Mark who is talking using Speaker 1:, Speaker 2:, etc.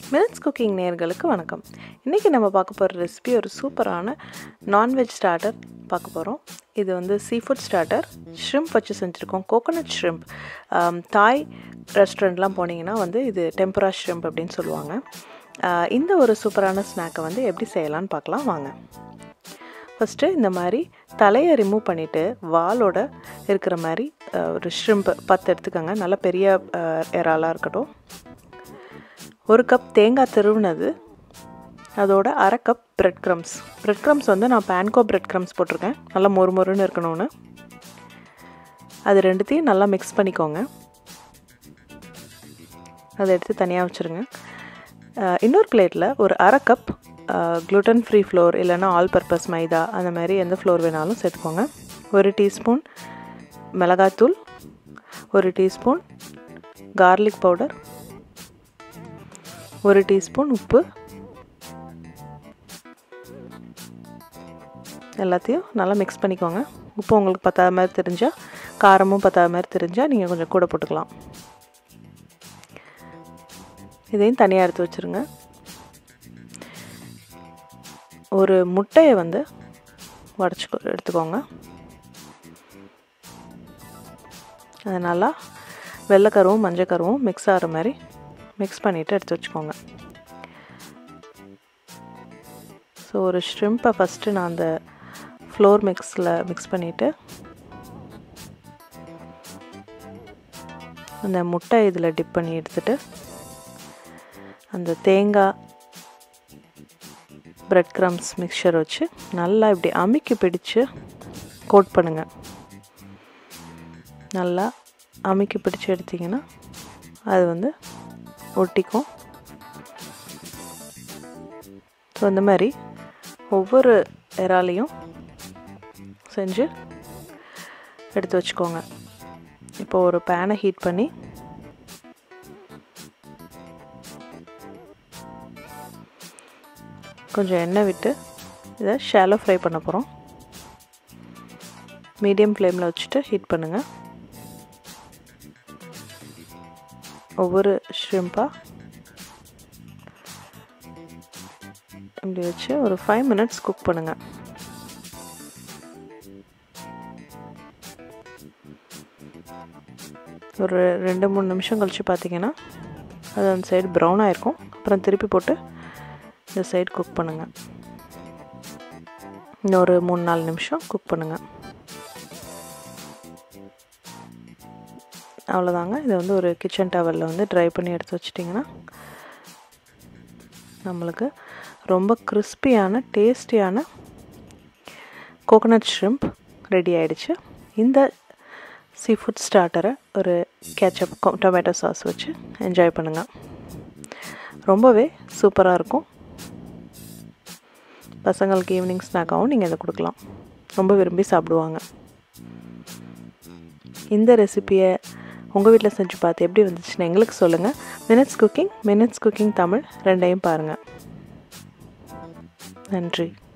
Speaker 1: minutes cooking நேர்களுக்கு வணக்கம் இன்றைக்கி நம்ம பார்க்க போகிற ரெசிபி ஒரு சூப்பரான நான்வெஜ் ஸ்டார்டர் பார்க்க போகிறோம் இது வந்து சீ ஃபுட் ஸ்டார்டர் ஷ்ரிம்ப் வச்சு செஞ்சுருக்கோம் கோகோனட் ஷ்ரிம்ப் தாய் ரெஸ்டாரண்ட்லாம் போனீங்கன்னா வந்து இது டெம்பரா ஷ்ரிம்ப் அப்படின்னு சொல்லுவாங்க ஆஹ் இந்த ஒரு சூப்பரான ஸ்நாக்கை வந்து எப்படி செய்யலான்னு பார்க்கலாம் வாங்க ஃபஸ்ட்டு இந்த மாதிரி தலையை ரிமூவ் பண்ணிவிட்டு வாலோட இருக்கிற மாதிரி ஆஹ் ஒரு ஷ்ரிம்ப் பத்து எடுத்துக்கோங்க நல்ல பெரிய ஆஹ் இறாலாக இருக்கட்டும் ஒரு கப் தேங்காய் திருவுனது அதோட அரை cup bread crumbs bread crumbs வந்து நான் பேன்கோ பிரெட் க்ரம்ஸ் போட்டிருக்கேன் நல்லா மொறு மொறுன்னு இருக்கணும்னு அது ரெண்டுத்தையும் நல்லா மிக்ஸ் பண்ணிக்கோங்க அதை எடுத்து தனியாக வச்சுருங்க இன்னொரு பிளேட்டில் ஒரு அரை கப் க்ளூட்டன் ஃப்ரீ ஃப்ளோர் இல்லைன்னா ஆல் பர்பஸ் மைதா அந்த மாதிரி எந்த ஃப்ளோர் வேணாலும் சேர்த்துக்கோங்க ஒரு டீஸ்பூன் மிளகாத்தூள் ஒரு டீஸ்பூன் கார்லிக் பவுடர் ஒரு டீஸ்பூன் உப்பு எல்லாத்தையும் நல்லா மிக்ஸ் பண்ணிக்கோங்க உப்பு உங்களுக்கு பத்தாத மாதிரி தெரிஞ்சால் காரமும் பத்தாத மாதிரி தெரிஞ்சால் நீங்கள் கொஞ்சம் கூட போட்டுக்கலாம் இதையும் தனியாக எடுத்து வச்சுருங்க ஒரு முட்டையை வந்து உடச்சி எடுத்துக்கோங்க அது நல்லா வெள்ளைக்கருவும் மஞ்சக்கருவும் மிக்ஸ் ஆகிற மாதிரி மிக்ஸ் பண்ணிவிட்டு எடுத்து வச்சுக்கோங்க ஸோ ஒரு ஷ்ரிம்பை ஃபஸ்ட்டு நான் அந்த ஃப்ளோர் மிக்ஸில் மிக்ஸ் பண்ணிவிட்டு அந்த முட்டை இதில் டிப் பண்ணி எடுத்துட்டு அந்த தேங்காய் ப்ரெட் க்ரம்ஸ் மிக்சர் வச்சு நல்லா இப்படி அமுக்கி பிடிச்சு கோட் பண்ணுங்கள் நல்லா அமுக்கி பிடிச்சி எடுத்திங்கன்னா அது வந்து ஒட்டிக்கும் ஸோ இந்த மாதிரி ஒவ்வொரு இறாலையும் செஞ்சு எடுத்து வச்சுக்கோங்க இப்போ ஒரு பேனை ஹீட் பண்ணி கொஞ்சம் எண்ணெய் விட்டு இதை ஷாலோ ஃப்ரை பண்ண போகிறோம் மீடியம் ஃப்ளேமில் வச்சுட்டு ஹீட் பண்ணுங்கள் ஒவ்வொரு ஷ்ரிம்பாக இப்படி வச்சு ஒரு ஃபைவ் மினிட்ஸ் குக் பண்ணுங்கள் ஒரு ரெண்டு மூணு நிமிஷம் கழித்து பார்த்தீங்கன்னா அது அந்த சைடு ப்ரௌன் ஆகிருக்கும் அப்புறம் திருப்பி போட்டு இந்த சைடு குக் பண்ணுங்கள் இன்னொரு மூணு நாலு நிமிஷம் குக் பண்ணுங்கள் அவ்வளோதாங்க இதை வந்து ஒரு கிச்சன் டவலில் வந்து ட்ரை பண்ணி எடுத்து வச்சிட்டிங்கன்னா நம்மளுக்கு ரொம்ப கிறிஸ்பியான டேஸ்டியான கோகோனட் ஷ்ரிம்ப் ரெடி ஆகிடுச்சு இந்த சீ ஃபுட் ஸ்டார்டரை ஒரு கேச்சப் டொமேட்டோ சாஸ் வச்சு என்ஜாய் பண்ணுங்கள் ரொம்பவே சூப்பராக இருக்கும் பசங்களுக்கு ஈவினிங் ஸ்நாக்காகவும் நீங்கள் இதை கொடுக்கலாம் ரொம்ப விரும்பி சாப்பிடுவாங்க இந்த ரெசிப்பியை உங்கள் வீட்டில் செஞ்சு பார்த்து எப்படி வந்துச்சுன்னு எங்களுக்கு சொல்லுங்கள் minutes cooking minutes cooking Tamil ரெண்டையும் பாருங்கள் நன்றி